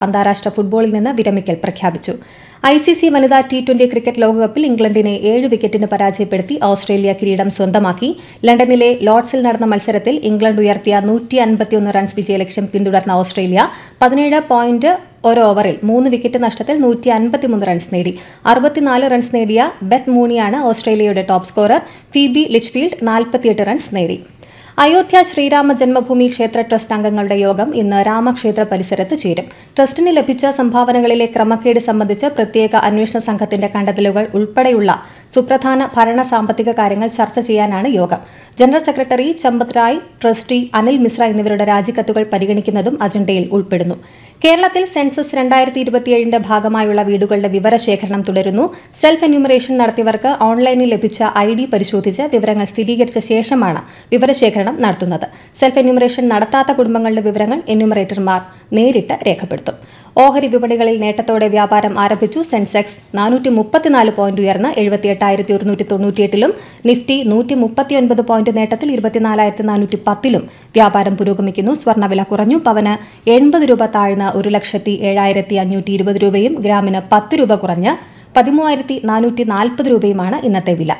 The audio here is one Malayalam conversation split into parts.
അന്താരാഷ്ട്ര ഫുട്ബോളിൽ നിന്ന് വിരമിക്കൽ പ്രഖ്യാപിച്ചു ഐ സി സി വനിതാ ടി ട്വന്റി ക്രിക്കറ്റ് ലോകകപ്പിൽ ഇംഗ്ലണ്ടിനെ ഏഴ് വിക്കറ്റിന് പരാജയപ്പെടുത്തി ഓസ്ട്രേലിയ കിരീടം സ്വന്തമാക്കി ലണ്ടനിലെ ലോർഡ്സിൽ നടന്ന മത്സരത്തിൽ ഇംഗ്ലണ്ട് ഉയർത്തിയ നൂറ്റി അൻപത്തിയൊന്ന് റൺസ് വിജയലക്ഷ്യം പിന്തുടർന്ന ഓസ്ട്രേലിയ പതിനേഴ് പോയിന്റ് ഒരു ഓവറിൽ മൂന്ന് വിക്കറ്റ് നഷ്ടത്തിൽ നൂറ്റി അൻപത്തിമൂന്ന് റൺസ് നേടി അറുപത്തിനാല് റൺസ് നേടിയ ബെത്ത് മൂണിയാണ് ഓസ്ട്രേലിയയുടെ ടോപ്പ് സ്കോറർ ഫിബി ലിച്ച്ഫീൽഡ് നാൽപ്പത്തിയെട്ട് റൺസ് നേടി അയോധ്യ ശ്രീരാമ ജന്മഭൂമി ക്ഷേത്ര ട്രസ്റ്റ് അംഗങ്ങളുടെ യോഗം ഇന്ന് രാമക്ഷേത്ര പരിസരത്ത് ചേരും ട്രസ്റ്റിന് ലഭിച്ച സംഭാവനകളിലെ ക്രമക്കേട് സംബന്ധിച്ച് പ്രത്യേക അന്വേഷണ സംഘത്തിന്റെ കണ്ടെത്തലുകൾ ഉൾപ്പെടെയുള്ള സുപ്രധാന ഭരണ സാമ്പത്തിക കാര്യങ്ങൾ ചർച്ച ചെയ്യാനാണ് യോഗം general secretary Champat Rai trustee Anil Mishra എന്നിവരുടെ രാജിക്കത്തുകൾ പരിഗണിക്കുന്നതും അജണ്ടയിൽ ഉൾപ്പെടുന്നു കേരളത്തിൽ സെൻസസ് രണ്ടായിരത്തി ഇരുപത്തിയേഴിന്റെ ഭാഗമായുള്ള വീടുകളുടെ വിവരശേഖരണം തുടരുന്നു സെൽഫ് എന്യൂമറേഷൻ നടത്തിയവർക്ക് ഓൺലൈനിൽ ലഭിച്ച ഐ ഡി പരിശോധിച്ച് വിവരങ്ങൾ സ്ഥിരീകരിച്ച ശേഷമാണ് വിവരശേഖരണം നടത്തുന്നത് സെൽഫ് എന്യൂമറേഷൻ നടത്താത്ത കുടുംബങ്ങളുടെ വിവരങ്ങൾ എന്യൂമറേറ്റർമാർ നേരിട്ട് രേഖപ്പെടുത്തും ഓഹരി വിപണികളിൽ നേട്ടത്തോടെ വ്യാപാരം ആരംഭിച്ചു സെൻസെക്സ് നാനൂറ്റി മുപ്പത്തിനാല് പോയിന്റ് ഉയർന്ന് എഴുപത്തിയെട്ടായിരത്തി ഒരുന്നൂറ്റി തൊണ്ണൂറ്റിയെട്ടിലും നിഫ്റ്റി നൂറ്റി മുപ്പത്തിയൊൻപത് പോയിന്റ് നേട്ടത്തിൽ ഇരുപത്തിനാലായിരത്തി നാനൂറ്റി പത്തിലും വ്യാപാരം പുരോഗമിക്കുന്നു സ്വർണ്ണവില കുറഞ്ഞു പവന് എൺപത് രൂപ താഴ്ന്ന് ഒരു ലക്ഷത്തി ഏഴായിരത്തി അഞ്ഞൂറ്റി ഇരുപത് രൂപയും ഗ്രാമിന് പത്ത് രൂപ കുറഞ്ഞ് പതിമൂവായിരത്തി നാനൂറ്റി നാൽപ്പത് രൂപയുമാണ് ഇന്നത്തെ വില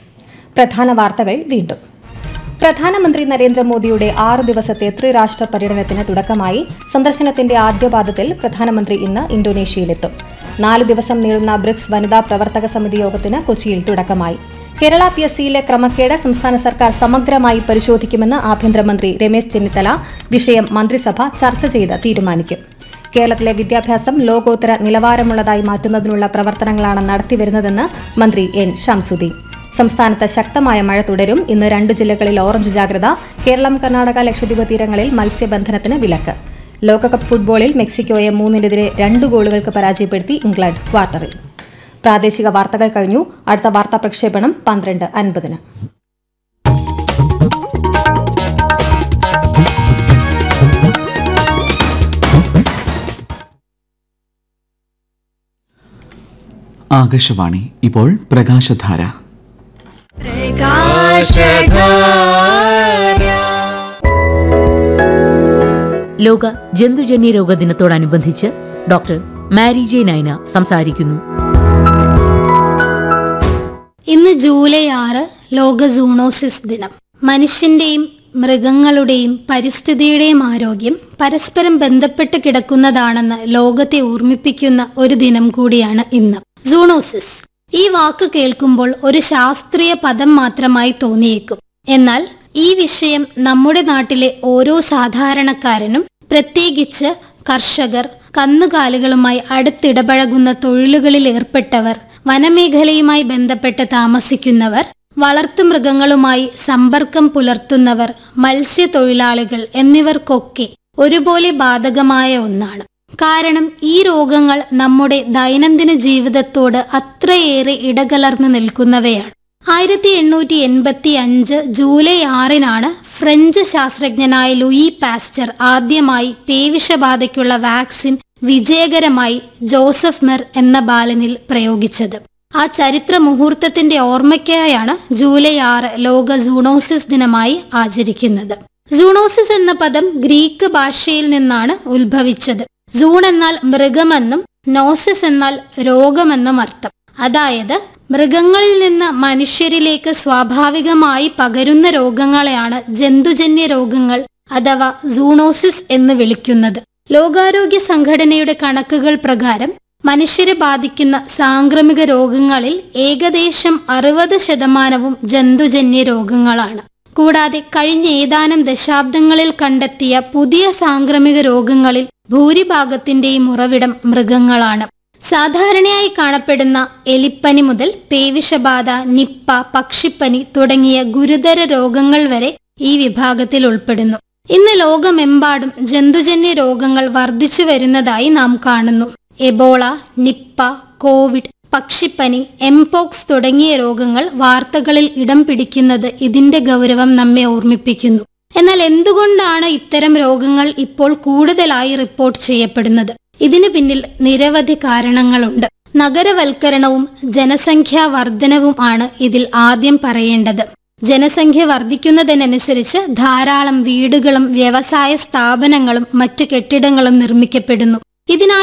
പ്രധാന വാർത്തകൾ വീണ്ടും പ്രധാനമന്ത്രി നരേന്ദ്രമോദിയുടെ ആറ് ദിവസത്തെ ത്രിരാഷ്ട്ര പര്യടനത്തിന് തുടക്കമായി സന്ദർശനത്തിന്റെ ആദ്യപാദത്തിൽ പ്രധാനമന്ത്രി ഇന്ന് ഇന്തോനേഷ്യയിലെത്തും നാല് ദിവസം നീളുന്ന ബ്രിക്സ് വനിതാ പ്രവർത്തക സമിതി യോഗത്തിന് കൊച്ചിയിൽ തുടക്കമായി കേരള പി എസ് സിയിലെ ക്രമക്കേട് സംസ്ഥാന സർക്കാർ സമഗ്രമായി പരിശോധിക്കുമെന്ന് ആഭ്യന്തരമന്ത്രി രമേശ് ചെന്നിത്തല വിഷയം മന്ത്രിസഭ ചർച്ച ചെയ്ത് തീരുമാനിക്കും കേരളത്തിലെ വിദ്യാഭ്യാസം ലോകോത്തര നിലവാരമുള്ളതായി മാറ്റുന്നതിനുള്ള പ്രവർത്തനങ്ങളാണ് നടത്തിവരുന്നതെന്ന് മന്ത്രി എൻ ഷംസുദ്ദീൻ സംസ്ഥാനത്ത് ശക്തമായ മഴ തുടരും ഇന്ന് രണ്ട് ജില്ലകളിൽ ഓറഞ്ച് ജാഗ്രത കേരളം കർണാടക ലക്ഷദ്വീപ് തീരങ്ങളിൽ മത്സ്യബന്ധനത്തിന് വിലക്ക് ലോകകപ്പ് ഫുട്ബോളിൽ മെക്സിക്കോയെ മൂന്നിനെതിരെ രണ്ട് ഗോളുകൾക്ക് പരാജയപ്പെടുത്തി ഇംഗ്ലണ്ട് ക്വാർട്ടറിൽ പ്രാദേശിക വാർത്തകൾ കഴിഞ്ഞു അടുത്ത വാർത്താ പ്രക്ഷേപണം പന്ത്രണ്ട് അൻപതിന് ആകാശവാണി ഇപ്പോൾ പ്രകാശധാര ലോക ജന്തുജന്യ രോഗ ദിനത്തോടനുബന്ധിച്ച് ഡോക്ടർ മാരി ജെ നൈന സംസാരിക്കുന്നു ഇന്ന് ജൂലൈ ആറ് ലോക സൂണോസിസ് ദിനം മനുഷ്യന്റെയും മൃഗങ്ങളുടെയും പരിസ്ഥിതിയുടെയും ആരോഗ്യം പരസ്പരം ബന്ധപ്പെട്ട് കിടക്കുന്നതാണെന്ന് ലോകത്തെ ഓർമ്മിപ്പിക്കുന്ന ഒരു ദിനം കൂടിയാണ് ഇന്ന് സൂണോസിസ് ഈ വാക്ക് കേൾക്കുമ്പോൾ ഒരു ശാസ്ത്രീയ പദം മാത്രമായി തോന്നിയേക്കും എന്നാൽ ഈ വിഷയം നമ്മുടെ നാട്ടിലെ ഓരോ സാധാരണക്കാരനും പ്രത്യേകിച്ച് കർഷകർ കന്നുകാലികളുമായി അടുത്തിടപഴകുന്ന തൊഴിലുകളിൽ ഏർപ്പെട്ടവർ വനമേഖലയുമായി ബന്ധപ്പെട്ട് താമസിക്കുന്നവർ വളർത്തുമൃഗങ്ങളുമായി സമ്പർക്കം പുലർത്തുന്നവർ മത്സ്യത്തൊഴിലാളികൾ എന്നിവർക്കൊക്കെ ഒരുപോലെ ബാധകമായ ഒന്നാണ് കാരണം ഈ രോഗങ്ങൾ നമ്മുടെ ദൈനംദിന ജീവിതത്തോട് അത്രയേറെ ഇടകലർന്നു നിൽക്കുന്നവയാണ് ആയിരത്തി എണ്ണൂറ്റി എൺപത്തി അഞ്ച് ജൂലൈ ആറിനാണ് ഫ്രഞ്ച് ശാസ്ത്രജ്ഞനായ ലൂയി പാസ്റ്റർ ആദ്യമായി പേവിഷബാധയ്ക്കുള്ള വാക്സിൻ വിജയകരമായി ജോസഫ് മെർ എന്ന ബാലനിൽ പ്രയോഗിച്ചത് ആ ചരിത്ര മുഹൂർത്തത്തിന്റെ ഓർമ്മയ്ക്കായാണ് ജൂലൈ ആറ് ലോക സൂണോസിസ് ദിനമായി ആചരിക്കുന്നത് സൂണോസിസ് എന്ന പദം ഗ്രീക്ക് ഭാഷയിൽ നിന്നാണ് ഉത്ഭവിച്ചത് സൂൺ എന്നാൽ മൃഗമെന്നും നോസിസ് എന്നാൽ രോഗമെന്നും അർത്ഥം അതായത് മൃഗങ്ങളിൽ നിന്ന് മനുഷ്യരിലേക്ക് സ്വാഭാവികമായി പകരുന്ന രോഗങ്ങളെയാണ് ജന്തുജന്യ രോഗങ്ങൾ അഥവാ സൂണോസിസ് എന്ന് വിളിക്കുന്നത് ലോകാരോഗ്യ സംഘടനയുടെ കണക്കുകൾ പ്രകാരം മനുഷ്യരെ ബാധിക്കുന്ന സാംക്രമിക രോഗങ്ങളിൽ ഏകദേശം അറുപത് ശതമാനവും ജന്തുജന്യ രോഗങ്ങളാണ് കൂടാതെ കഴിഞ്ഞ ഏതാനും ദശാബ്ദങ്ങളിൽ കണ്ടെത്തിയ പുതിയ സാംക്രമിക രോഗങ്ങളിൽ ഭൂരിഭാഗത്തിന്റെയും ഉറവിടം മൃഗങ്ങളാണ് സാധാരണയായി കാണപ്പെടുന്ന എലിപ്പനി മുതൽ പേവിഷബാധ നിപ്പ പക്ഷിപ്പനി തുടങ്ങിയ ഗുരുതര രോഗങ്ങൾ വരെ ഈ വിഭാഗത്തിൽ ഉൾപ്പെടുന്നു ഇന്ന് ലോകമെമ്പാടും ജന്തുജന്യ രോഗങ്ങൾ വർദ്ധിച്ചു വരുന്നതായി നാം കാണുന്നു എബോള നിപ്പ കോവിഡ് പക്ഷിപ്പനി എംപോക്സ് തുടങ്ങിയ രോഗങ്ങൾ വാർത്തകളിൽ ഇടം പിടിക്കുന്നത് ഇതിന്റെ ഗൗരവം നമ്മെ ഓർമ്മിപ്പിക്കുന്നു എന്നാൽ എന്തുകൊണ്ടാണ് ഇത്തരം രോഗങ്ങൾ ഇപ്പോൾ കൂടുതലായി റിപ്പോർട്ട് ചെയ്യപ്പെടുന്നത് ഇതിനു പിന്നിൽ നിരവധി കാരണങ്ങളുണ്ട് നഗരവൽക്കരണവും ജനസംഖ്യാ വർധനവും ആണ് ഇതിൽ ആദ്യം പറയേണ്ടത് ജനസംഖ്യ വർദ്ധിക്കുന്നതിനനുസരിച്ച് ധാരാളം വീടുകളും വ്യവസായ സ്ഥാപനങ്ങളും മറ്റു കെട്ടിടങ്ങളും നിർമ്മിക്കപ്പെടുന്നു ഇതിനായി